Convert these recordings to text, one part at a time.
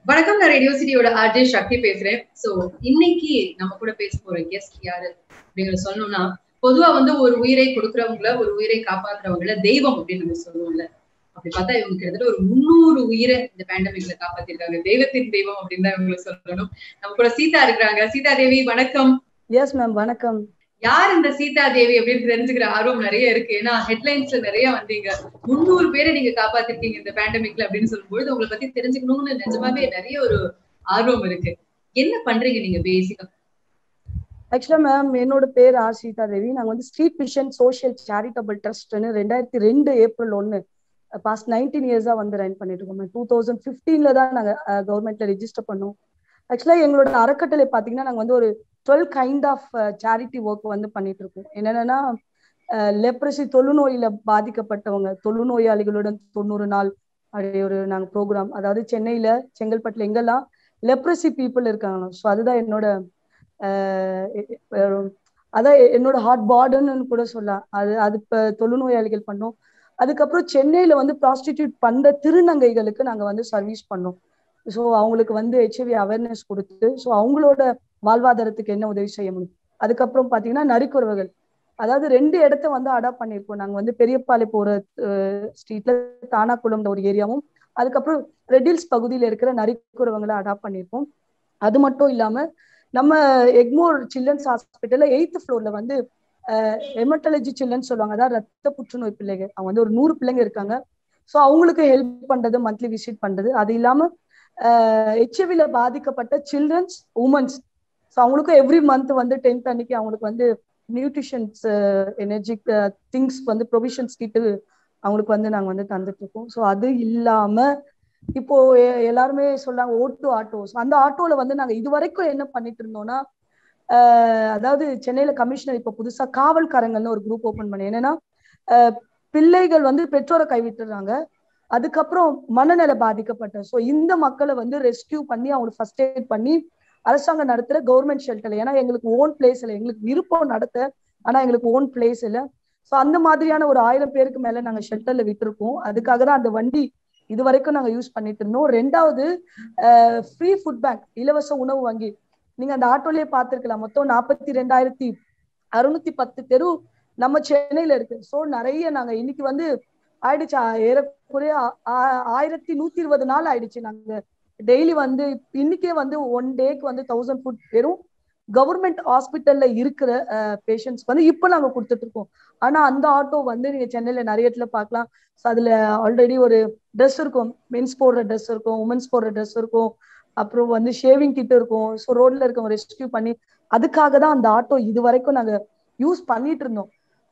வணக்கம் நான் radio சிட்டியோட RJ சக்தி பேசுறேன் சோ இன்னைக்கு நம்ம கூட பேச போற கெஸ்ட் யாரு அப்படிங்கறத சொல்லணும்னா பொதுவா வந்து ஒரு உயிரை கொடுக்கறவங்கள ஒரு உயிரை காப்பாத்துறவங்கள தெய்வம் அப்படின்னு நம்ம சொல்லுவோம்ல அப்படி பார்த்தா இவங்க கிட்டத்தட்ட ஒரு முன்னூறு உயிரை இந்த பேண்டமிக்ல காப்பாத்திருக்காங்க தெய்வத்தின் தெய்வம் அப்படின்னு தான் இவங்களை சொல்லணும் நம்ம கூட சீதா இருக்கிறாங்க சீதா தேவி வணக்கம் எஸ் மேம் வணக்கம் யார் இந்த சீதா தேவி அப்படின்னு தெரிஞ்சுக்கிற ஆர்வம் நிறைய இருக்கு ஏன்னா ஹெட்லைன்ஸ்ல நிறைய வந்தீங்க முன்னூறு பேரை நீங்க காப்பாத்திருக்கீங்க இந்த பேண்டமிக்ல அப்படின்னு சொல்லும்போது உங்களை பத்தி தெரிஞ்சுக்கணும்னு நிஜமாவே நிறைய ஒரு ஆர்வம் இருக்கு என்ன பண்றீங்க நீங்க பேசிக்கா ஆக்சுவலா மேம் என்னோட பேர் ஆர் சீதா தேவி நாங்க வந்து ஸ்ட்ரீட் விஷன் சோஷியல் சேரிட்டபிள் ட்ரஸ்ட்னு ரெண்டாயிரத்தி ரெண்டு ஏப்ரல் ஒன்னு பாஸ்ட் நைன்டீன் இயர்ஸா வந்து ரன் பண்ணிட்டு இருக்கோம் டூ தௌசண்ட் பிப்டீன்ல தான் நாங்க கவர்மெண்ட்ல ரெஜிஸ்டர் பண்ணோம் ஆக்சுவலா எங்களோட அறக்கட்டளை பாத்தீங்கன்னா நாங்க வந்து ஒரு twelve kind of charity work வந்து பண்ணிட்டு இருக்கோம் என்னென்னா லெப்ரசி தொழுநோயில பாதிக்கப்பட்டவங்க தொழுநோயாளிகளுடன் தொண்ணூறு நாள் அப்படி ஒரு நாங்க ப்ரோக்ராம் அதாவது சென்னையில செங்கல்பட்டுல எங்கெல்லாம் லெப்ரசி பீப்புள் இருக்காங்களோ ஸோ அதுதான் என்னோட அதான் என்னோட ஹார்ட் பார்டுன்னு கூட சொல்லலாம் அது அது இப்போ தொழுநோயாளிகள் பண்ணோம் அதுக்கப்புறம் சென்னையில வந்து ப்ராஸ்டிடியூட் பண்ற திருநங்கைகளுக்கு நாங்க வந்து சர்வீஸ் பண்ணோம் ஸோ அவங்களுக்கு வந்து ஹெச்ஐவி அவேர்னஸ் கொடுத்து ஸோ அவங்களோட வாழ்வாதாரத்துக்கு என்ன உதவி செய்ய முடியும் அதுக்கப்புறம் பாத்தீங்கன்னா நரிக்குறவர்கள் அதாவது ரெண்டு இடத்த வந்து அடாப்ட் பண்ணியிருக்கோம் நாங்க வந்து பெரியப்பாலை போற ஸ்ட்ரீட்ல தானாக்குளம்ன்ற ஒரு ஏரியாவும் அதுக்கப்புறம் ரெட்டில்ஸ் பகுதியில இருக்கிற நரிக்குறவங்களை அடாப்ட் பண்ணியிருக்கோம் அது மட்டும் இல்லாம நம்ம எக்மோர் சில்ட்ரன்ஸ் ஹாஸ்பிட்டல்ல எயித்து ஃப்ளோர்ல வந்து ஹெமட்டாலஜி சில்ட்ரன் சொல்லுவாங்க அதாவது ரத்த புற்றுநோய் பிள்ளைகள் அவங்க வந்து ஒரு நூறு பிள்ளைங்க இருக்காங்க ஸோ அவங்களுக்கு ஹெல்ப் பண்றது மந்த்லி விசிட் பண்றது அது இல்லாம ஹெச்ஐவில பாதிக்கப்பட்ட சில்ட்ரன்ஸ் உமன்ஸ் ஸோ அவங்களுக்கும் எவ்ரி மந்த் வந்து டென்த் அன்னைக்கு அவங்களுக்கு வந்து நியூட்ரிஷன்ஸ் எனர்ஜி திங்ஸ் வந்து ப்ரொவிஷன்ஸ் கிட்டு அவங்களுக்கு வந்து நாங்கள் வந்து தந்துட்டு இருக்கோம் ஸோ அது இல்லாம இப்போ எல்லாருமே சொல்றாங்க ஓட்டு ஆட்டோஸ் அந்த ஆட்டோல வந்து நாங்கள் இது வரைக்கும் என்ன பண்ணிட்டு இருந்தோம்னா அதாவது சென்னையில கமிஷனர் இப்போ புதுசா காவல்காரங்கள்னு ஒரு குரூப் ஓபன் பண்ணி என்னன்னா பிள்ளைகள் வந்து பெற்றோரை கைவிட்டுறாங்க அதுக்கப்புறம் மனநல பாதிக்கப்பட்ட ஸோ இந்த மக்களை வந்து ரெஸ்கியூ பண்ணி அவங்களுக்கு ஃபர்ஸ்ட் எய்ட் பண்ணி அரசாங்கம் நடத்துற கவர்மெண்ட் ஷெல்டர்ல ஏன்னா எங்களுக்கு ஓன் பிளேஸ் இல்லை எங்களுக்கு விருப்பம் நடத்த ஆனா எங்களுக்கு ஓன் பிளேஸ் இல்லை ஸோ அந்த மாதிரியான ஒரு ஆயிரம் பேருக்கு மேல நாங்க ஷெல்டர்ல விட்டுருக்கோம் அதுக்காக தான் அந்த வண்டி இது வரைக்கும் நாங்க யூஸ் பண்ணிட்டு இருந்தோம் ரெண்டாவது ஃப்ரீ ஃபுட் பேங்க் இலவச உணவு வங்கி நீங்க அந்த ஆட்டோலயே பார்த்துருக்கலாம் மொத்தம் நாற்பத்தி ரெண்டாயிரத்தி அறுநூத்தி பத்து தெரு நம்ம சென்னையில இருக்கு ஸோ நிறைய நாங்க இன்னைக்கு வந்து ஆயிடுச்சு ஏறக்குறைய ஆயிரத்தி நூத்தி இருபது நாள் ஆயிடுச்சு நாங்க டெய்லி வந்து இன்னைக்கே வந்து ஒன் டேக்கு வந்து தௌசண்ட் ஃபுட் வெறும் கவர்மெண்ட் ஹாஸ்பிட்டல்ல இருக்கிற பேஷண்ட்ஸ்க்கு வந்து இப்போ நாங்க கொடுத்துட்டு இருக்கோம் ஆனா அந்த ஆட்டோ வந்து நீங்க சென்னையில நிறைய இடத்துல பார்க்கலாம் அதுல ஆல்ரெடி ஒரு ட்ரெஸ் இருக்கும் மென்ஸ் போடுற ட்ரெஸ் இருக்கும் உமன்ஸ் போடுற ட்ரெஸ் இருக்கும் அப்புறம் வந்து ஷேவிங் கிட் இருக்கும் ஸோ ரோட்ல இருக்கவங்க ரெஸ்கியூ பண்ணி அதுக்காக தான் அந்த ஆட்டோ இது வரைக்கும் நாங்க யூஸ் பண்ணிட்டு இருந்தோம்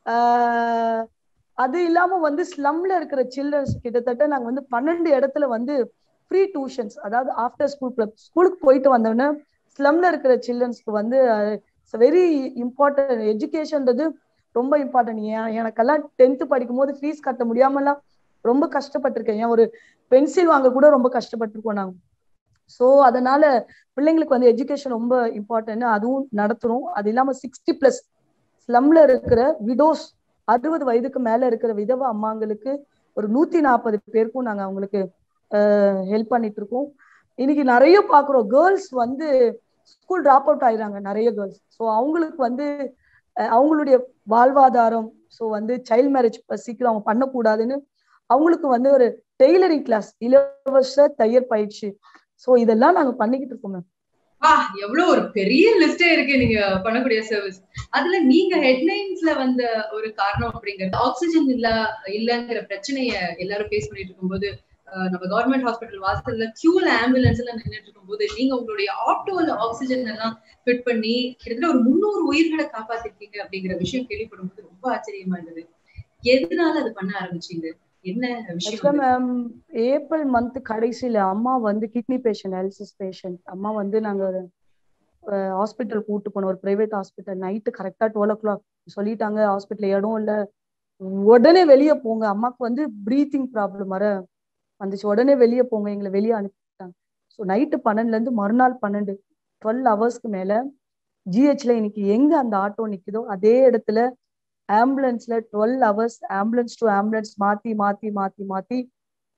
அது இல்லாம வந்து ஸ்லம்ல இருக்கிற சில்ட்ரன்ஸ் கிட்டத்தட்ட நாங்க வந்து பன்னெண்டு இடத்துல வந்து ஃப்ரீ டியூஷன்ஸ் அதாவது ஆஃப்டர் ஸ்கூல் கிளப் ஸ்கூலுக்கு போயிட்டு வந்தோடனே ஸ்லம்ல இருக்கிற சில்ட்ரன்ஸ்க்கு வந்து வெரி இம்பார்ட்டன்ட் எஜுகேஷன்றது ரொம்ப இம்பார்ட்டன்ட் ஏன் எனக்கெல்லாம் டென்த்து படிக்கும் போது ஃபீஸ் கட்ட முடியாமலாம் ரொம்ப கஷ்டப்பட்டிருக்கேன் ஏன் ஒரு பென்சில் வாங்க கூட ரொம்ப கஷ்டப்பட்டிருக்கோம் நாங்கள் ஸோ அதனால பிள்ளைங்களுக்கு வந்து எஜுகேஷன் ரொம்ப இம்பார்ட்டன்ட் அதுவும் நடத்துறோம் அது இல்லாம சிக்ஸ்டி பிளஸ் ஸ்லம்ல இருக்கிற விடோஸ் அறுபது வயதுக்கு மேல இருக்கிற விதவ அம்மாங்களுக்கு ஒரு நூத்தி நாற்பது பேருக்கும் நாங்க அவங்களுக்கு ஹெல்ப் பண்ணிட்டு இருக்கோம் இன்னைக்கு நிறைய பாக்குறோம் கேர்ள்ஸ் வந்து ஸ்கூல் ட்ராப் அவுட் ஆயிடுறாங்க நிறைய கேர்ள்ஸ் ஸோ அவங்களுக்கு வந்து அவங்களுடைய வாழ்வாதாரம் ஸோ வந்து சைல்ட் மேரேஜ் சீக்கிரம் அவங்க பண்ணக்கூடாதுன்னு அவங்களுக்கு வந்து ஒரு டெய்லரிங் கிளாஸ் இலவச தையர் பயிற்சி ஸோ இதெல்லாம் நாங்க பண்ணிக்கிட்டு இருக்கோம் மேம் வா எவ்வளவு ஒரு பெரிய லிஸ்டே இருக்கு நீங்க பண்ணக்கூடிய சர்வீஸ் அதுல நீங்க ஹெட்லைன்ஸ்ல வந்த ஒரு காரணம் அப்படிங்கிறது ஆக்சிஜன் இல்ல இல்லங்கிற பிரச்சனைய எல்லாரும் ஃபேஸ் பண்ணிட்டு இருக்கும்போது நம்ம கவர்மெண்ட் ஹாஸ்பிட்டல் வாசல்ல கியூல ஆம்புலன்ஸ் எல்லாம் நின்றுட்டு இருக்கும்போது நீங்க உங்களுடைய ஆட்டோல ஆக்சிஜன் எல்லாம் ஃபிட் பண்ணி கிட்டத்தட்ட ஒரு முன்னூறு உயிர்களை காப்பாத்திருக்கீங்க அப்படிங்கிற விஷயம் கேள்விப்படும் போது ரொம்ப ஆச்சரியமா இருந்தது எதனால அது பண்ண ஆரம்பிச்சீங்க என்ன விஷயம் மேம் ஏப்ரல் மந்த் கடைசியில அம்மா வந்து கிட்னி பேஷண்ட் டயாலிசிஸ் பேஷண்ட் அம்மா வந்து நாங்க ஹாஸ்பிட்டல் கூட்டு போனோம் ஒரு பிரைவேட் ஹாஸ்பிட்டல் நைட்டு கரெக்டா டுவெல் ஓ கிளாக் சொல்லிட்டாங்க ஹாஸ்பிட்டல் இடம் இல்ல உடனே வெளியே போங்க அம்மாக்கு வந்து ப்ரீத்திங் ப்ராப்ளம் வர வந்துச்சு உடனே வெளியே போங்க எங்களை வெளியே அனுப்பிட்டாங்க ஸோ நைட்டு பன்னெண்டுல இருந்து மறுநாள் பன்னெண்டு டுவெல் ஹவர்ஸ்க்கு மேல ஜிஹெச்ல இன்னைக்கு எங்க அந்த ஆட்டோ நிக்குதோ அதே இடத்துல ஆம்புலன்ஸ்ல twelve hours ambulance to ambulance மாத்தி மாத்தி மாத்தி மாத்தி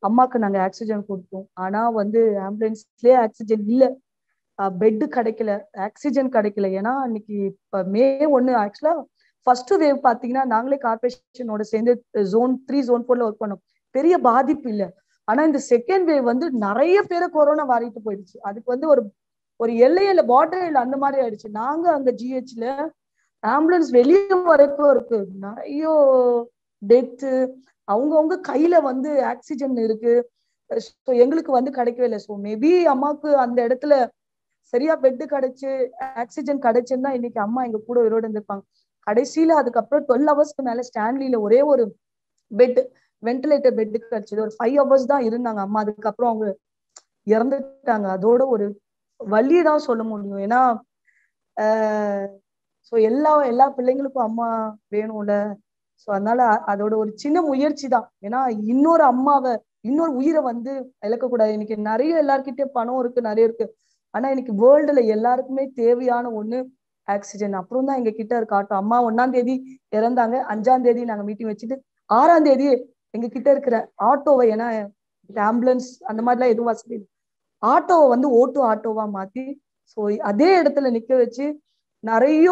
அம்மாக்கு நாங்க ஆக்சிஜன் கொடுத்தோம் ஆனா வந்து ஆம்புலன்ஸ்லயே ஆக்சிஜன் இல்ல பெட்டு கிடைக்கல ஆக்சிஜன் கிடைக்கல ஏன்னா இன்னைக்கு இப்ப மே ஒண்ணு ஆக்சுவலா ஃபர்ஸ்ட் வேவ் பாத்தீங்கன்னா நாங்களே கார்பரேஷனோட சேர்ந்து ஜோன் த்ரீ ஜோன் ஃபோர்ல ஒர்க் பண்ணோம் பெரிய பாதிப்பு இல்ல ஆனா இந்த செகண்ட் வேவ் வந்து நிறைய பேரை கொரோனா வாரிட்டு போயிடுச்சு அதுக்கு வந்து ஒரு ஒரு எல்லையில பார்டர் அந்த மாதிரி ஆயிடுச்சு நாங்க அங்க ஜிஹெச்ல ஆம்புலன்ஸ் வெளியே வரைக்கும் இருக்கு நிறைய டெத்து அவங்கவுங்க கையில வந்து ஆக்சிஜன் இருக்கு ஸோ எங்களுக்கு வந்து கிடைக்கவே இல்லை ஸோ மேபி அம்மாவுக்கு அந்த இடத்துல சரியா பெட்டு கிடைச்சு ஆக்சிஜன் கிடைச்சுன்னா இன்னைக்கு அம்மா எங்க கூட உயிரோடு இருந்திருப்பாங்க கடைசியில அதுக்கப்புறம் டுவெல் ஹவர்ஸ்க்கு மேல ஸ்டான்லியில ஒரே ஒரு பெட் வென்டிலேட்டர் பெட்டு கிடைச்சது ஒரு ஃபைவ் ஹவர்ஸ் தான் இருந்தாங்க அம்மா அதுக்கப்புறம் அவங்க இறந்துட்டாங்க அதோட ஒரு வழி தான் சொல்ல முடியும் ஏன்னா ஸோ எல்லா எல்லா பிள்ளைங்களுக்கும் அம்மா வேணும்ல ஸோ அதனால அதோட ஒரு சின்ன முயற்சி தான் ஏன்னா இன்னொரு அம்மாவை இன்னொரு உயிரை வந்து இழக்கக்கூடாது இன்னைக்கு நிறைய எல்லார்கிட்டயும் பணம் இருக்கு நிறைய இருக்கு ஆனா இன்னைக்கு வேர்ல்டுல எல்லாருக்குமே தேவையான ஒண்ணு ஆக்சிஜன் அப்புறம் தான் எங்க கிட்ட இருக்க ஆட்டோ அம்மா ஒன்னாம் தேதி இறந்தாங்க அஞ்சாம் தேதி நாங்க மீட்டிங் வச்சுட்டு ஆறாம் தேதி எங்க கிட்ட இருக்கிற ஆட்டோவை ஏன்னா ஆம்புலன்ஸ் அந்த மாதிரிலாம் எதுவும் வசதி ஆட்டோவை வந்து ஓட்டு ஆட்டோவா மாத்தி ஸோ அதே இடத்துல நிக்க வச்சு நிறைய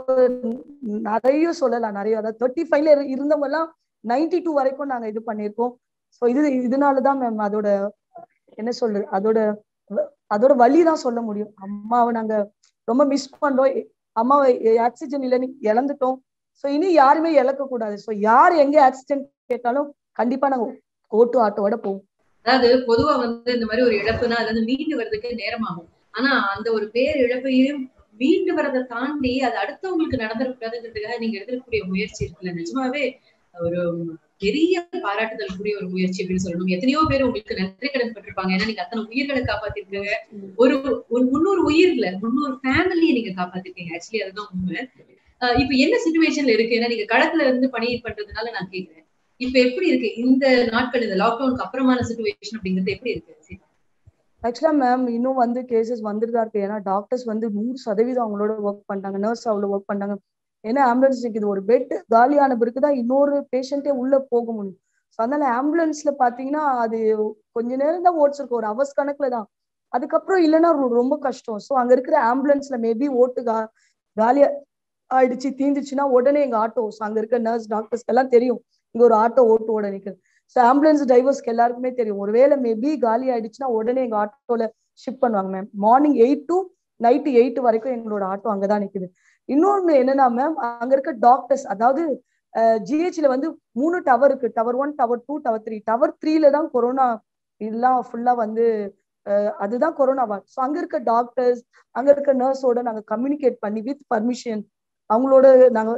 நிறைய சொல்லலாம் நிறைய அதாவது தேர்ட்டி ஃபைவ்ல இருந்தவங்க எல்லாம் நைன்டி டூ வரைக்கும் நாங்க இது பண்ணியிருக்கோம் ஸோ இது இதனாலதான் மேம் அதோட என்ன சொல்றது அதோட அதோட வழி தான் சொல்ல முடியும் அம்மாவை நாங்க ரொம்ப மிஸ் பண்றோம் அம்மாவை ஆக்சிஜன் இல்லைன்னு இழந்துட்டோம் ஸோ இனி யாருமே இழக்க கூடாது ஸோ யார் எங்க ஆக்சிடென்ட் கேட்டாலும் கண்டிப்பா நாங்க ஓட்டு ஆட்டோவோட போவோம் அதாவது பொதுவா வந்து இந்த மாதிரி ஒரு இழப்புனா அது வந்து மீண்டு வர்றதுக்கு நேரமாகும் ஆனா அந்த ஒரு பேர் இழப்பையும் மீண்டு வரதை தாண்டி அது அடுத்தவங்களுக்கு நடந்துடக்கூடாதுங்கிறதுக்காக நீங்க எடுத்துக்கூடிய முயற்சி இருக்குல்ல நிஜமாவே ஒரு பெரிய பாராட்டுதலுக்குரிய ஒரு முயற்சி அப்படின்னு சொல்லணும் எத்தனையோ பேர் உங்களுக்கு நன்றி கடன் பட்டிருப்பாங்க ஏன்னா நீங்க அத்தனை உயிர்களை காப்பாத்திருக்கீங்க ஒரு ஒரு முன்னூறு உயிர்ல முன்னூறு ஃபேமிலியை நீங்க காப்பாத்திருக்கீங்க ஆக்சுவலி அதுதான் உண்மை இப்ப என்ன சுச்சுவேஷன்ல இருக்கு ஏன்னா நீங்க களத்துல இருந்து பணி பண்றதுனால நான் கேக்குறேன் இப்ப எப்படி இருக்கு இந்த நாட்கள் இந்த லாக்டவுனுக்கு அப்புறமான சுச்சுவேஷன் அப்படிங்கிறது எப்படி இருக்கு ஆக்சுவலா மேம் இன்னும் வந்து கேசஸ் வந்துட்டு தான் இருக்கு ஏன்னா டாக்டர்ஸ் வந்து நூறு சதவீதம் அவங்களோட ஒர்க் பண்ணாங்க நர்ஸ் அவ்வளோ ஒர்க் பண்ணாங்க ஏன்னா ஆம்புலன்ஸ் இருக்குது ஒரு பெட் காலியான பிறகு தான் இன்னொரு பேஷண்ட்டே உள்ள போக முடியும் ஸோ அதனால ஆம்புலன்ஸ்ல பாத்தீங்கன்னா அது கொஞ்ச நேரம் தான் ஓட்ஸ் இருக்கும் ஒரு அவர்ஸ் கணக்குல தான் அதுக்கப்புறம் இல்லைன்னா ரொம்ப கஷ்டம் ஸோ அங்க இருக்கிற ஆம்புலன்ஸ்ல மேபி ஓட்டு கா காலியா ஆயிடுச்சு தீந்துச்சுன்னா உடனே எங்க ஆட்டோ ஸோ அங்க இருக்க நர்ஸ் டாக்டர்ஸ்க்கு எல்லாம் தெரியும் இங்க ஒரு ஆட்டோ ஓட்டு ஓட நிற்குது ஸோ ஆம்புலன்ஸ் டிரைவர்ஸ்க்கு எல்லாருக்குமே தெரியும் ஒருவேளை மேபி காலி ஆயிடுச்சுன்னா உடனே எங்க ஆட்டோல ஷிப் பண்ணுவாங்க ma'am morning eight to night eight வரைக்கும் எங்களோட ஆட்டோ அங்கதான் நிக்குது இன்னொன்னு என்னன்னா மேம் அங்க இருக்க டாக்டர்ஸ் அதாவது ஜிஹெச்ல வந்து மூணு டவர் இருக்கு tower one tower two tower three tower த்ரீல தான் கொரோனா இதெல்லாம் ஃபுல்லா வந்து அதுதான் கொரோனா வார்ட் ஸோ அங்க இருக்க டாக்டர்ஸ் அங்க இருக்க நர்ஸோட நாங்க கம்யூனிகேட் பண்ணி வித் பர்மிஷன் அவங்களோட நாங்க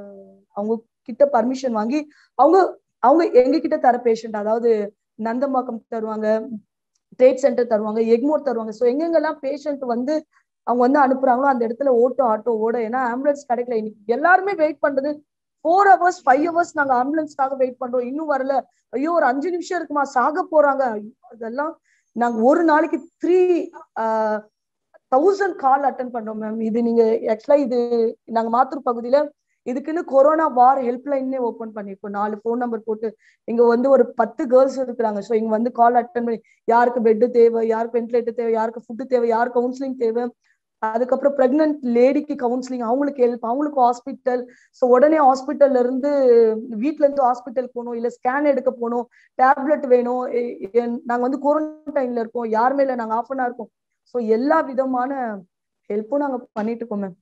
அவங்க கிட்ட பர்மிஷன் வாங்கி அவங்க அவங்க எங்க கிட்ட தர பேஷண்ட் அதாவது நந்தம்பாக்கம் தருவாங்க ட்ரேட் சென்டர் தருவாங்க எக்மோர் தருவாங்க ஸோ எங்கெங்கெல்லாம் பேஷண்ட் வந்து அவங்க வந்து அனுப்புறாங்களோ அந்த இடத்துல ஓட்டோ ஆட்டோ ஓட ஏன்னா ஆம்புலன்ஸ் கிடைக்கல இன்னைக்கு எல்லாருமே வெயிட் பண்றது ஃபோர் ஹவர்ஸ் ஃபைவ் ஹவர்ஸ் நாங்க ஆம்புலன்ஸ்க்காக வெயிட் பண்றோம் இன்னும் வரல ஐயோ ஒரு அஞ்சு நிமிஷம் இருக்குமா சாக போறாங்க அதெல்லாம் நாங்க ஒரு நாளைக்கு த்ரீ தௌசண்ட் கால் அட்டன் பண்றோம் மேம் இது நீங்க ஆக்சுவலா இது நாங்க மாத்தூர் பகுதியில இதுக்குன்னு கொரோனா வார் ஹெல்ப்லைன்னே ஓப்பன் பண்ணிருக்கோம் நாலு ஃபோன் நம்பர் போட்டு இங்க வந்து ஒரு பத்து கேர்ள்ஸ் இருக்கிறாங்க ஸோ இங்க வந்து கால் அட்டன் பண்ணி யாருக்கு பெட்டு தேவை யாருக்கு வென்டிலேட்டர் தேவை யாருக்கு ஃபுட்டு தேவை யாருக்கு கவுன்சிலிங் தேவை அதுக்கப்புறம் பிரெக்னன்ட் லேடிக்கு கவுன்சிலிங் அவங்களுக்கு ஹெல்ப் அவங்களுக்கு ஹாஸ்பிட்டல் ஸோ உடனே ஹாஸ்பிட்டல்ல இருந்து வீட்ல இருந்து ஹாஸ்பிட்டல் போகணும் இல்ல ஸ்கேன் எடுக்க போகணும் டேப்லெட் வேணும் நாங்க வந்து குவாரண்டைன்ல இருக்கோம் யாருமே இல்லை நாங்க ஆஃப் அன் இருக்கோம் ஸோ எல்லா விதமான ஹெல்ப்பும் நாங்க பண்ணிட்டு இருக்கோம் மேம்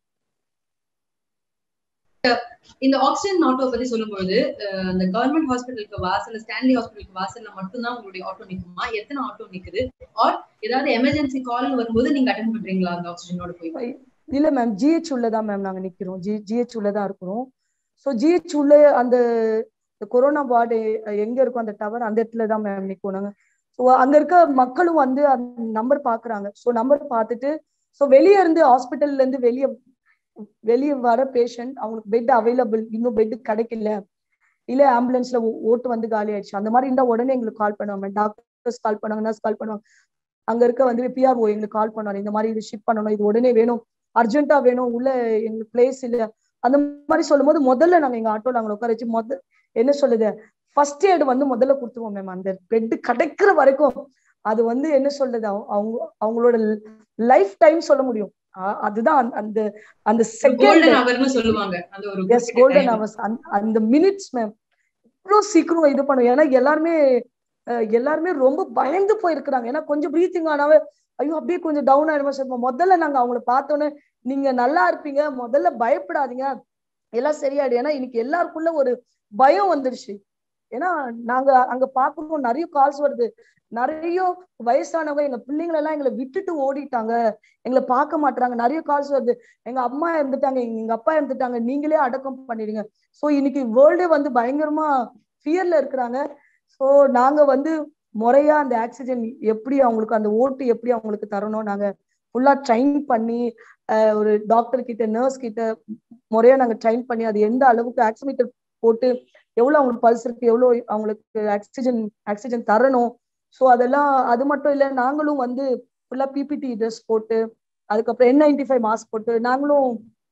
இந்த ஆக்சிஜன் ஆட்டோ பத்தி சொல்லும்போது அந்த கவர்மெண்ட் ஹாஸ்பிட்டலுக்கு வாசல் ஸ்டான்லி ஹாஸ்பிட்டலுக்கு வாசல்ல மட்டும்தான் உங்களுடைய ஆட்டோ நிக்குமா எத்தனை ஆட்டோ நிக்குது ஆர் ஏதாவது எமர்ஜென்சி கால் வரும்போது நீங்க அட்டன் பண்றீங்களா அந்த ஆக்சிஜனோட போய் இல்ல மேம் ஜிஹெச் உள்ளதான் மேம் நாங்க நிக்கிறோம் ஜி ஜிஹெச் உள்ளதான் இருக்கிறோம் ஸோ ஜிஹெச் உள்ள அந்த கொரோனா வார்டு எங்க இருக்கும் அந்த டவர் அந்த இடத்துல தான் மேம் நிற்கும் நாங்க ஸோ அங்க இருக்க மக்களும் வந்து அந்த நம்பர் பாக்குறாங்க ஸோ நம்பர் பார்த்துட்டு ஸோ வெளியே இருந்து ஹாஸ்பிட்டல்ல இருந்து வெளியே வெளியே வர பேஷண்ட் அவங்களுக்கு பெட் அவைலபிள் இன்னும் பெட் கிடைக்கல இல்ல ஆம்புலன்ஸ்ல ஓட்டு வந்து காலி ஆயிடுச்சு அந்த மாதிரி இருந்தா உடனே எங்களுக்கு கால் பண்ணுவாங்க டாக்டர்ஸ் கால் பண்ணுவாங்க நர்ஸ் கால் பண்ணுவாங்க அங்க இருக்க வந்து பிஆர்ஓ எங்களுக்கு கால் பண்ணுவாங்க இந்த மாதிரி இது ஷிப் பண்ணணும் இது உடனே வேணும் அர்ஜென்ட்டா வேணும் உள்ள எங்களுக்கு பிளேஸ் இல்ல அந்த மாதிரி சொல்லும் போது முதல்ல நாங்க எங்க ஆட்டோல அங்க உட்கார வச்சு மொத என்ன சொல்லுது ஃபர்ஸ்ட் எய்டு வந்து முதல்ல கொடுத்துருவோம் மேம் அந்த பெட் கிடைக்கிற வரைக்கும் அது வந்து என்ன சொல்றது அவங்க அவங்களோட லைஃப் டைம் சொல்ல முடியும் அதுதான் அந்த அந்த கோல்டன் ஹவர்னு சொல்லுவாங்க அந்த ஒரு எஸ் கோல்டன் ஹவர்ஸ் அந்த மினிட்ஸ் மேம் இவ்வளவு சீக்கிரம் இது பண்ணும் ஏன்னா எல்லாருமே எல்லாருமே ரொம்ப பயந்து போயிருக்கிறாங்க ஏன்னா கொஞ்சம் ப்ரீத்திங் ஆனாவே ஐயோ அப்படியே கொஞ்சம் டவுன் ஆயிடுமா சார் முதல்ல நாங்க அவங்கள பார்த்தோன்னே நீங்க நல்லா இருப்பீங்க முதல்ல பயப்படாதீங்க எல்லாம் சரியாயிடு ஏன்னா இன்னைக்கு எல்லாருக்குள்ள ஒரு பயம் வந்துருச்சு ஏன்னா நாங்க அங்க பாக்குறோம் நிறைய கால்ஸ் வருது நிறைய வயசானவங்க எங்க பிள்ளைங்களை எல்லாம் எங்களை விட்டுட்டு ஓடிட்டாங்க எங்களை பார்க்க மாட்டாங்க நிறைய கால்ஸ் வருது எங்க அம்மா இருந்துட்டாங்க எங்க அப்பா இருந்துட்டாங்க நீங்களே அடக்கம் பண்ணிடுங்க சோ இன்னைக்கு வேர்ல்டே வந்து பயங்கரமா ஃபியர்ல இருக்கிறாங்க சோ நாங்க வந்து முறையா அந்த ஆக்சிஜன் எப்படி அவங்களுக்கு அந்த ஓட்டு எப்படி அவங்களுக்கு தரணும் நாங்க ஃபுல்லா ட்ரைன் பண்ணி ஒரு டாக்டர் கிட்ட நர்ஸ் கிட்ட முறையா நாங்க ட்ரைன் பண்ணி அது எந்த அளவுக்கு ஆக்சிமீட்டர் போட்டு எவ்வளவு அவங்களுக்கு பல்ஸ் இருக்கு எவ்வளவு அவங்களுக்கு ஆக்சிஜன் ஆக்சிஜன் தரணும் ஸோ அதெல்லாம் அது மட்டும் இல்லை நாங்களும் வந்து ஃபுல்லா பிபிடி ட்ரெஸ் போட்டு அதுக்கப்புறம் என் நைன்டி ஃபைவ் மாஸ்க் போட்டு நாங்களும்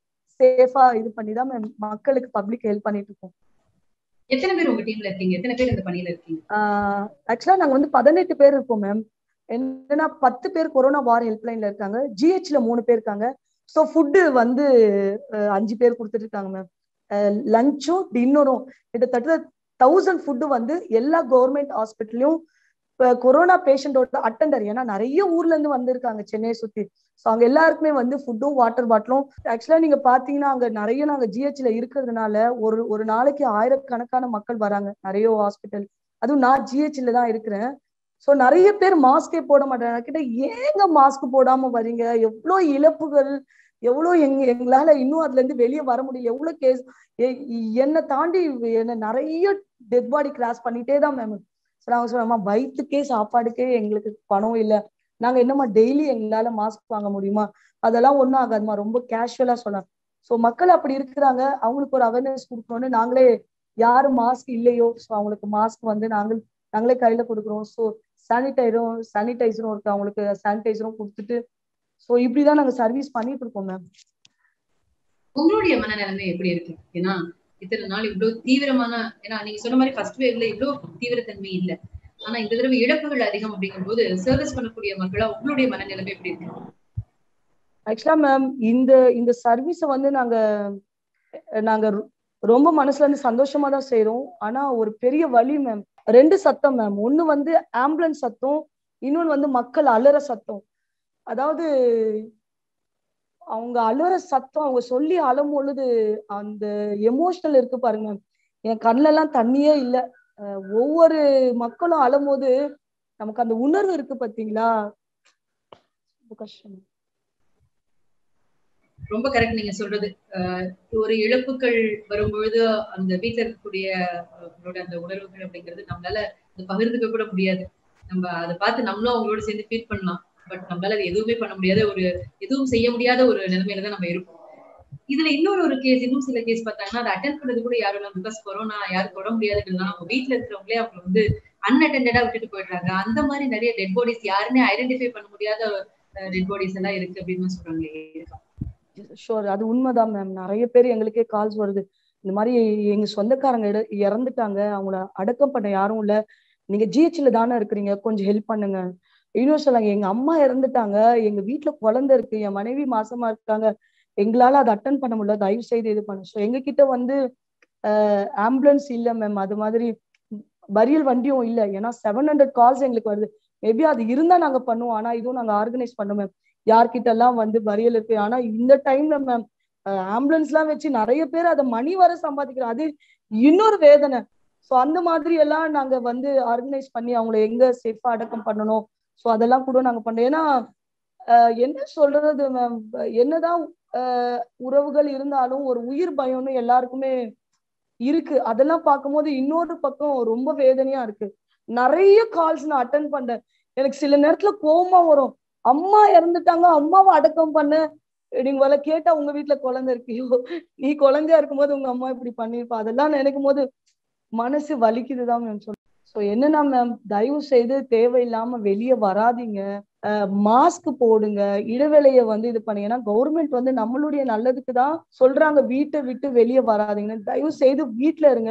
சேஃபா இது பண்ணி தான் மக்களுக்கு பப்ளிக் ஹெல்ப் பண்ணிட்டு இருக்கோம் எத்தனை பேர் உங்க டீம்ல இருக்கீங்க எத்தனை பேர் இந்த பணியில இருக்கீங்க ஆக்சுவலா நாங்க வந்து பதினெட்டு பேர் இருக்கோம் மேம் என்னன்னா பத்து பேர் கொரோனா வார் ஹெல்ப்லைன்ல இருக்காங்க ஜிஹெச்ல மூணு பேர் இருக்காங்க ஸோ ஃபுட்டு வந்து அஞ்சு பேர் கொடுத்துட்டு இருக்காங்க மேம் லஞ்சும் டின்னரும் கிட்டத்தட்ட தௌசண்ட் ஃபுட்டு வந்து எல்லா கவர்மெண்ட் ஹாஸ்பிட்டல்லையும் இப்போ கொரோனா பேஷண்டோட அட்டண்டர் ஏன்னா நிறைய ஊர்ல இருந்து வந்திருக்காங்க சென்னையை சுத்தி ஸோ அங்க எல்லாருக்குமே வந்து ஃபுட்டும் வாட்டர் பாட்டிலும் ஆக்சுவலா நீங்க பாத்தீங்கன்னா அங்க நிறைய நாங்க ஜிஹெச்ல இருக்கிறதுனால ஒரு ஒரு நாளைக்கு ஆயிரக்கணக்கான மக்கள் வராங்க நிறைய ஹாஸ்பிட்டல் அதுவும் நான் ஜிஹெச்ல தான் இருக்கிறேன் ஸோ நிறைய பேர் மாஸ்கே போட மாட்டாங்க கிட்ட ஏங்க மாஸ்க் போடாம வரீங்க எவ்வளோ இழப்புகள் எவ்வளோ எங்க எங்களால இன்னும் அதுல இருந்து வெளியே வர முடியல எவ்வளவு கேஸ் என்னை தாண்டி என்ன நிறைய டெட் பாடி கிராஸ் பண்ணிட்டே தான் மேம் நாங்க சொன்னோம்மா வயிற்றுக்கே சாப்பாடுக்கே எங்களுக்கு பணம் இல்லை நாங்க என்னம்மா டெய்லி எங்களால மாஸ்க் வாங்க முடியுமா அதெல்லாம் ஒன்றும் ஆகாதுமா ரொம்ப கேஷுவலா சொன்னாங்க ஸோ மக்கள் அப்படி இருக்கிறாங்க அவங்களுக்கு ஒரு அவேர்னஸ் கொடுக்கணும்னு நாங்களே யாரு மாஸ்க் இல்லையோ ஸோ அவங்களுக்கு மாஸ்க் வந்து நாங்கள் நாங்களே கையில கொடுக்குறோம் ஸோ சானிடைரும் சானிடைசரும் இருக்கு அவங்களுக்கு சானிடைசரும் கொடுத்துட்டு ஸோ இப்படிதான் நாங்க சர்வீஸ் பண்ணிட்டு இருக்கோம் மேம் உங்களுடைய மனநிலைமை எப்படி இருக்கு ஏன்னா இத்தனை நாள் இவ்வளவு தீவிரமான ஏன்னா நீங்க சொன்ன மாதிரி ஃபர்ஸ்ட் வேவ்ல இவ்வளவு தீவிரத்தன்மை இல்ல ஆனா இந்த தடவை இழப்புகள் அதிகம் அப்படிங்கும் போது சர்வீஸ் பண்ணக்கூடிய மக்களா உங்களுடைய மனநிலைமை எப்படி இருக்கு ஆக்சுவலா மேம் இந்த இந்த சர்வீஸ வந்து நாங்க நாங்க ரொம்ப மனசுல இருந்து சந்தோஷமா தான் செய்யறோம் ஆனா ஒரு பெரிய வழி மேம் ரெண்டு சத்தம் மேம் ஒண்ணு வந்து ஆம்புலன்ஸ் சத்தம் இன்னொன்னு வந்து மக்கள் அலற சத்தம் அதாவது அவங்க அழுற சத்தம் அவங்க சொல்லி அழும் பொழுது அந்த எமோஷனல் இருக்கு பாருங்க மேம் என் கண்ணுல எல்லாம் தண்ணியே இல்லை ஒவ்வொரு மக்களும் அழும்போது நமக்கு அந்த உணர்வு இருக்கு பாத்தீங்களா ரொம்ப கஷ்டம் ரொம்ப கரெக்ட் நீங்க சொல்றது ஒரு இழப்புகள் வரும்பொழுது அந்த வீட்டுல இருக்கக்கூடிய அந்த உணர்வுகள் அப்படிங்கிறது நம்மளால பகிர்ந்துக்க கூட முடியாது நம்ம அதை பார்த்து நம்மளும் அவங்களோட சேர்ந்து ஃபீல் பண்ணலாம் பட் நம்மளால அது எதுவுமே பண்ண முடியாத ஒரு எதுவும் செய்ய முடியாத ஒரு நிலைமையில தான் நம்ம இருப்போம் இதுல இன்னொரு ஒரு கேஸ் இன்னும் சில கேஸ் பார்த்தாங்கன்னா அதை அட்டன் பண்ணது கூட யாரும் இல்லை பிகாஸ் கொரோனா யாரும் தொட முடியாதுன்னா அவங்க வீட்டுல இருக்கிறவங்களே அவங்க வந்து அன்அட்டண்டடா விட்டுட்டு போயிடுறாங்க அந்த மாதிரி நிறைய டெட் பாடிஸ் யாருமே ஐடென்டிஃபை பண்ண முடியாத டெட் பாடிஸ் எல்லாம் இருக்கு அப்படின்னு சொல்றாங்களே ஷோர் அது உண்மைதான் மேம் நிறைய பேர் எங்களுக்கே கால்ஸ் வருது இந்த மாதிரி எங்க சொந்தக்காரங்க இறந்துட்டாங்க அவங்கள அடக்கம் பண்ண யாரும் இல்ல நீங்க ஜிஹெச்ல தானே இருக்கிறீங்க கொஞ்சம் ஹெல்ப் பண்ணுங்க இன்னும் சொல்லாங்க எங்க அம்மா இறந்துட்டாங்க எங்க வீட்டுல குழந்தை இருக்கு என் மனைவி மாசமா இருக்காங்க எங்களால அதை அட்டன் பண்ண முடியல தயவு செய்து இது பண்ண ஸோ எங்க கிட்ட வந்து ஆம்புலன்ஸ் இல்ல மேம் அது மாதிரி பரியல் வண்டியும் இல்ல ஏன்னா செவன் ஹண்ட்ரட் கால்ஸ் எங்களுக்கு வருது மேபி அது இருந்தா நாங்க பண்ணுவோம் ஆனா இதுவும் நாங்க ஆர்கனைஸ் பண்ணோம் மேம் யார்கிட்ட எல்லாம் வந்து பரியல் இருக்கு ஆனா இந்த டைம்ல மேம் ஆம்புலன்ஸ் எல்லாம் வச்சு நிறைய பேர் அதை மணி வர சம்பாதிக்கிறோம் அது இன்னொரு வேதனை ஸோ அந்த மாதிரி எல்லாம் நாங்க வந்து ஆர்கனைஸ் பண்ணி அவங்கள எங்க சேஃபா அடக்கம் பண்ணணும் ஸோ அதெல்லாம் கூட நாங்க பண்ணோம் ஏன்னா என்ன சொல்றது மேம் என்னதான் உறவுகள் இருந்தாலும் ஒரு உயிர் பயம்னு எல்லாருக்குமே இருக்கு அதெல்லாம் பார்க்கும்போது இன்னொரு பக்கம் ரொம்ப வேதனையா இருக்கு நிறைய கால்ஸ் நான் அட்டன் பண்ணேன் எனக்கு சில நேரத்துல கோபமா வரும் அம்மா இறந்துட்டாங்க அம்மாவை அடக்கம் பண்ண நீங்க வர கேட்டா உங்க வீட்டுல குழந்தை இருக்கியோ நீ குழந்தையா இருக்கும்போது உங்க அம்மா இப்படி பண்ணிருப்பா அதெல்லாம் நினைக்கும் போது மனசு வலிக்குதுதான் மேம் சொல்ல ஸோ என்னன்னா மேம் தயவு செய்து தேவையில்லாம வெளியே வராதிங்க மாஸ்க் போடுங்க இடைவேளைய வந்து இது பண்ணுங்க ஏன்னா கவர்மெண்ட் வந்து நம்மளுடைய நல்லதுக்கு தான் சொல்றாங்க வீட்டை விட்டு வெளியே வராதிங்கன்னு தயவு செய்து வீட்டுல இருங்க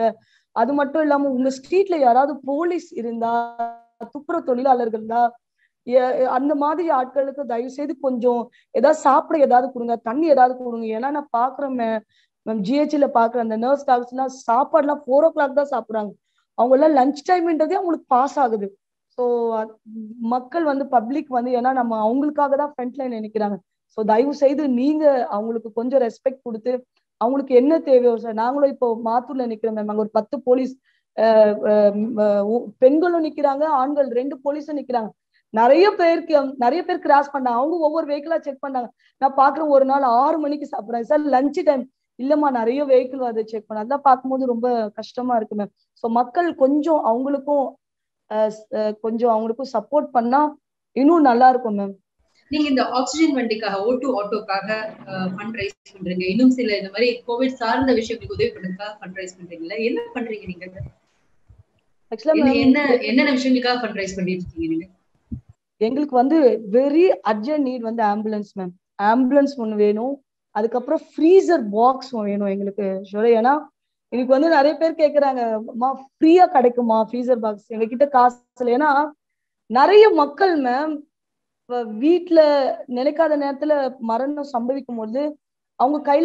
அது மட்டும் இல்லாம உங்க ஸ்ட்ரீட்ல யாராவது போலீஸ் இருந்தா துப்புரவு தொழிலாளர்கள் இருந்தா அந்த மாதிரி ஆட்களுக்கு தயவு செய்து கொஞ்சம் ஏதாவது சாப்பிட ஏதாவது கொடுங்க தண்ணி ஏதாவது கொடுங்க ஏன்னா நான் பாக்குறேன் மேம் ஜிஹெச்ல பாக்குறேன் அந்த நர்ஸ் டாக்டர்ஸ் எல்லாம் சாப்பாடு எல்லாம் ஃபோர் ஓ கிளாக் தான் சாப்பிடுறாங்க அவங்க எல்லாம் லஞ்ச் டைம்ன்றதே அவங்களுக்கு பாஸ் ஆகுது ஸோ மக்கள் வந்து பப்ளிக் வந்து ஏன்னா நம்ம அவங்களுக்காக தான் ஃப்ரண்ட் லைன் நினைக்கிறாங்க ஸோ தயவு செய்து நீங்க அவங்களுக்கு கொஞ்சம் ரெஸ்பெக்ட் கொடுத்து அவங்களுக்கு என்ன தேவையோ சார் நாங்களும் இப்போ மாத்தூர்ல நிக்கிறோம் மேம் அங்க ஒரு பத்து போலீஸ் பெண்களும் நிக்கிறாங்க ஆண்கள் ரெண்டு போலீஸும் நிக்கிறாங்க நிறைய பேருக்கு நிறைய பேர் கிராஸ் பண்ணாங்க அவங்க ஒவ்வொரு வெஹிக்கிளா செக் பண்ணாங்க நான் பாக்குறேன் ஒரு நாள் ஆறு மணிக்கு சாப்பிடுறேன் சார் லஞ்ச் டைம் இல்லம்மா நிறைய வெஹிக்கிள் அதை செக் பண்ண அதெல்லாம் பார்க்கும்போது ரொம்ப கஷ்டமா இருக்கு மேம் ஸோ மக்கள் கொஞ்சம் அவங்களுக்கும் கொஞ்சம் அவங்களுக்கும் சப்போர்ட் பண்ணா இன்னும் நல்லா இருக்கும் மேம் நீங்க இந்த ஆக்சிஜன் வண்டிக்காக ஓட்டு ஆட்டோக்காக ஃபண்ட் ரைஸ் பண்றீங்க இன்னும் சில இந்த மாதிரி கோவிட் சார்ந்த விஷயங்களுக்கு உதவி பண்ணுறதுக்காக ஃபண்ட் ரைஸ் பண்றீங்கல்ல என்ன பண்றீங்க நீங்க என்ன என்னென்ன விஷயங்களுக்காக ஃபண்ட் ரைஸ் பண்ணிட்டு இருக்கீங்க நீங்க எங்களுக்கு வந்து வெரி அர்ஜென்ட் நீட் வந்து ஆம்புலன்ஸ் மேம் ஆம்புலன்ஸ் ஒன்று வேணும் அதுக்கப்புறம் ஃப்ரீசர் பாக்ஸ் வேணும் எங்களுக்கு ஷோரே ஏன்னா எனக்கு வந்து நிறைய பேர் கேக்குறாங்க அம்மா ஃப்ரீயா கிடைக்குமா ஃப்ரீசர் பாக்ஸ் எங்க கிட்ட காசு இல்லை ஏன்னா நிறைய மக்கள் மேம் வீட்டுல நினைக்காத நேரத்துல மரணம் சம்பவிக்கும் போது அவங்க கையில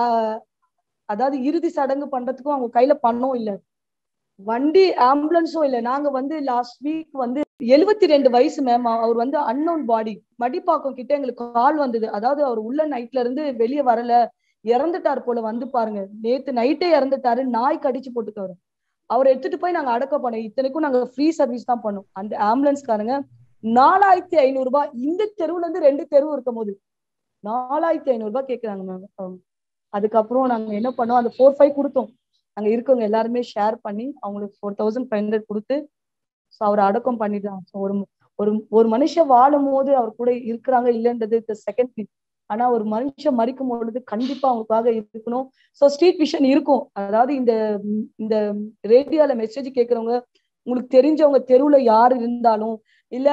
அதாவது இறுதி சடங்கு பண்றதுக்கும் அவங்க கையில பணம் இல்லை வண்டி ஆம்புலன்ஸும் இல்லை நாங்க வந்து லாஸ்ட் வீக் வந்து எழுபத்தி ரெண்டு வயசு மேம் அவர் வந்து அன்னோன் பாடி மடிப்பாக்கம் கிட்ட எங்களுக்கு கால் வந்தது அதாவது அவர் உள்ள நைட்ல இருந்து வெளியே வரல இறந்துட்டார் போல வந்து பாருங்க நேத்து நைட்டே இறந்துட்டாரு நாய் கடிச்சு போட்டுக்காரு அவர் எடுத்துட்டு போய் நாங்க அடக்க பண்ணோம் இத்தனைக்கும் நாங்க ஃப்ரீ சர்வீஸ் தான் பண்ணோம் அந்த ஆம்புலன்ஸ்காரங்க நாலாயிரத்தி ஐநூறு ரூபாய் இந்த தெருவுல இருந்து ரெண்டு தெருவு இருக்கும் போது நாலாயிரத்தி ஐநூறு ரூபாய் கேக்குறாங்க மேம் அதுக்கப்புறம் நாங்க என்ன பண்ணோம் அந்த ஃபோர் ஃபைவ் கொடுத்தோம் அங்க இருக்கவங்க எல்லாருமே ஷேர் பண்ணி அவங்களுக்கு ஃபோர் தௌசண்ட் ஃபைவ் ஹண்ட்ரட் கொடுத்து ஸோ அவர் அடக்கம் பண்ணிட்டான் ஸோ ஒரு ஒரு ஒரு மனுஷன் வாழும் போது அவர் கூட இருக்கிறாங்க இல்லைன்றது செகண்ட் திங் ஆனா ஒரு மனுஷன் மறிக்கும் பொழுது கண்டிப்பா அவங்களுக்காக இருக்கணும் ஸோ ஸ்ட்ரீட் விஷன் இருக்கும் அதாவது இந்த இந்த ரேடியோல மெசேஜ் கேட்கறவங்க உங்களுக்கு தெரிஞ்சவங்க தெருவுல யார் இருந்தாலும் இல்ல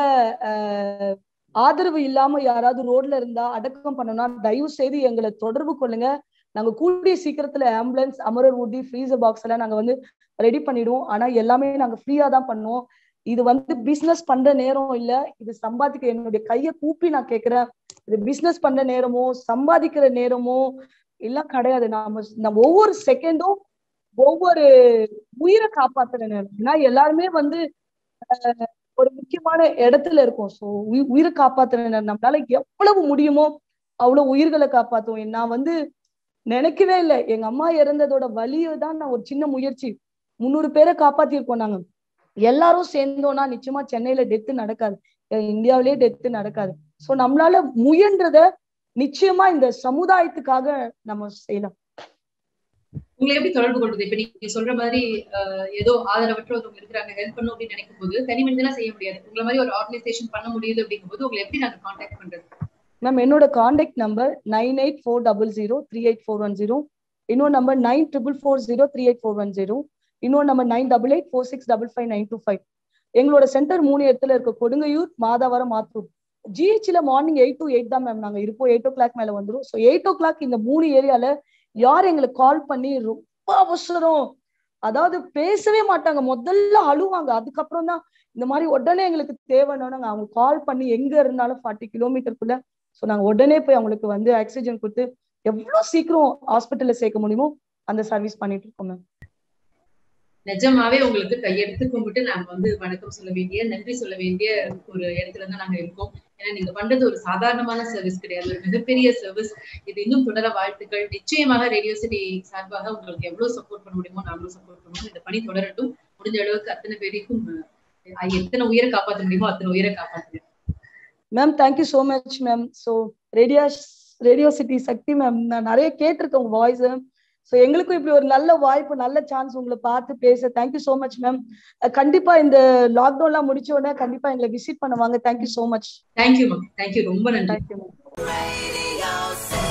ஆதரவு இல்லாம யாராவது ரோட்ல இருந்தா அடக்கம் பண்ணணும்னா தயவு செய்து எங்களை தொடர்பு கொள்ளுங்க நாங்க கூடிய சீக்கிரத்துல ஆம்புலன்ஸ் அமரர் ஊட்டி ஃப்ரீசர் பாக்ஸ் எல்லாம் நாங்க வந்து ரெடி பண்ணிடுவோம் ஆனா எல்லாமே நாங்க ஃப்ரீயா தான் பண்ணுவோம் இது வந்து பிசினஸ் பண்ற நேரம் இல்ல இது சம்பாதிக்க என்னுடைய கைய கூப்பி நான் கேக்குறேன் இது பிசினஸ் பண்ற நேரமோ சம்பாதிக்கிற நேரமோ எல்லாம் கிடையாது நாம நம்ம ஒவ்வொரு செகண்டும் ஒவ்வொரு உயிரை காப்பாத்துற நேரம் ஏன்னா எல்லாருமே வந்து ஒரு முக்கியமான இடத்துல இருக்கும் ஸோ உயிரை காப்பாத்துற நேரம் நம்மளால எவ்வளவு முடியுமோ அவ்வளவு உயிர்களை காப்பாத்துவோம் நான் வந்து நினைக்கவே இல்லை எங்க அம்மா இறந்ததோட வலியை தான் நான் ஒரு சின்ன முயற்சி முந்நூறு பேரை காப்பாத்திருக்கோம் நாங்க எல்லாரும் சேர்ந்தோம்னா நிச்சயமா சென்னையில டெத்து நடக்காது இந்தியாவிலேயே டெத்து நடக்காது சோ நம்மளால முயன்றத நிச்சயமா இந்த சமுதாயத்துக்காக நம்ம செய்யலாம் உங்களை எப்படி தொடர்பு கொள்வது இப்ப நீங்க சொல்ற மாதிரி ஏதோ ஆதரவற்றவங்க இருக்கிறாங்க ஹெல்ப் பண்ணும் அப்படின்னு நினைக்கும் போது தனி மனிதனா செய்ய முடியாது உங்களை மாதிரி ஒரு ஆர்கனைசேஷன் பண்ண முடியுது அப்படிங்கும் போது உங்களை எப்படி நாங்க கான்டாக்ட் பண்றது மேம் என்னோட contact number nine eight four double zero three eight four one zero இன்னொரு number nine triple four zero three eight four one zero இன்னொரு number nine double eight four six double five nine two five எங்களோட centre மூணு இடத்துல இருக்க கொடுங்கையூர் மாதாவரம் மாத்தூர் ஜிஹெச்ல morning eight to eight தான் ma'am நாங்க இருப்போம் எயிட் ஓ கிளாக் மேல வந்துடும் ஸோ எயிட் ஓ கிளாக் இந்த மூணு ஏரியால யார் எங்களுக்கு கால் பண்ணி ரொம்ப அவசரம் அதாவது பேசவே மாட்டாங்க முதல்ல அழுவாங்க அதுக்கப்புறம் தான் இந்த மாதிரி உடனே எங்களுக்கு தேவைன்னு அவங்க கால் பண்ணி எங்க இருந்தாலும் ஃபார்ட்டி கிலோமீட்டருக்குள்ள ஸோ நாங்க உடனே போய் அவங்களுக்கு வந்து ஆக்சிஜன் கொடுத்து எவ்வளவு சீக்கிரம் ஹாஸ்பிட்டல்ல சேர்க்க முடியுமோ அந்த சர்வீஸ் பண்ணிட்டு இருக்கோம் மேம் நிஜமாவே உங்களுக்கு கையெடுத்து கும்பிட்டு நாங்க வந்து வணக்கம் சொல்ல வேண்டிய நன்றி சொல்ல வேண்டிய ஒரு இடத்துல தான் நாங்க இருக்கோம் ஏன்னா நீங்க பண்றது ஒரு சாதாரணமான சர்வீஸ் கிடையாது ஒரு மிகப்பெரிய சர்வீஸ் இது இன்னும் தொடர வாழ்த்துக்கள் நிச்சயமாக ரேடியோ சிட்டி சார்பாக உங்களுக்கு எவ்வளவு சப்போர்ட் பண்ண முடியுமோ நாங்களும் சப்போர்ட் பண்ணுவோம் இந்த பணி தொடரட்டும் முடிஞ்ச அளவுக்கு அத்தனை பேருக்கும் எத்தனை உயிரை காப்பாற்ற முடியுமோ அத்தனை உயிரை காப்பாற்றுங்க ma'am thank you so much ma'am so radio radio city Shakti ma'am நான் நிறைய கேட்டிருக்கேன் உங்க வாய்ஸ் ஸோ எங்களுக்கும் இப்படி ஒரு நல்ல வாய்ப்பு நல்ல சான்ஸ் உங்களை பார்த்து பேச தேங்க்யூ ஸோ மச் மேம் கண்டிப்பா இந்த லாக்டவுன்லாம் முடிச்ச உடனே கண்டிப்பா எங்களை விசிட் பண்ணுவாங்க thank you so much thank you ma'am thank you ரொம்ப நன்றி தேங்க்யூ மேம்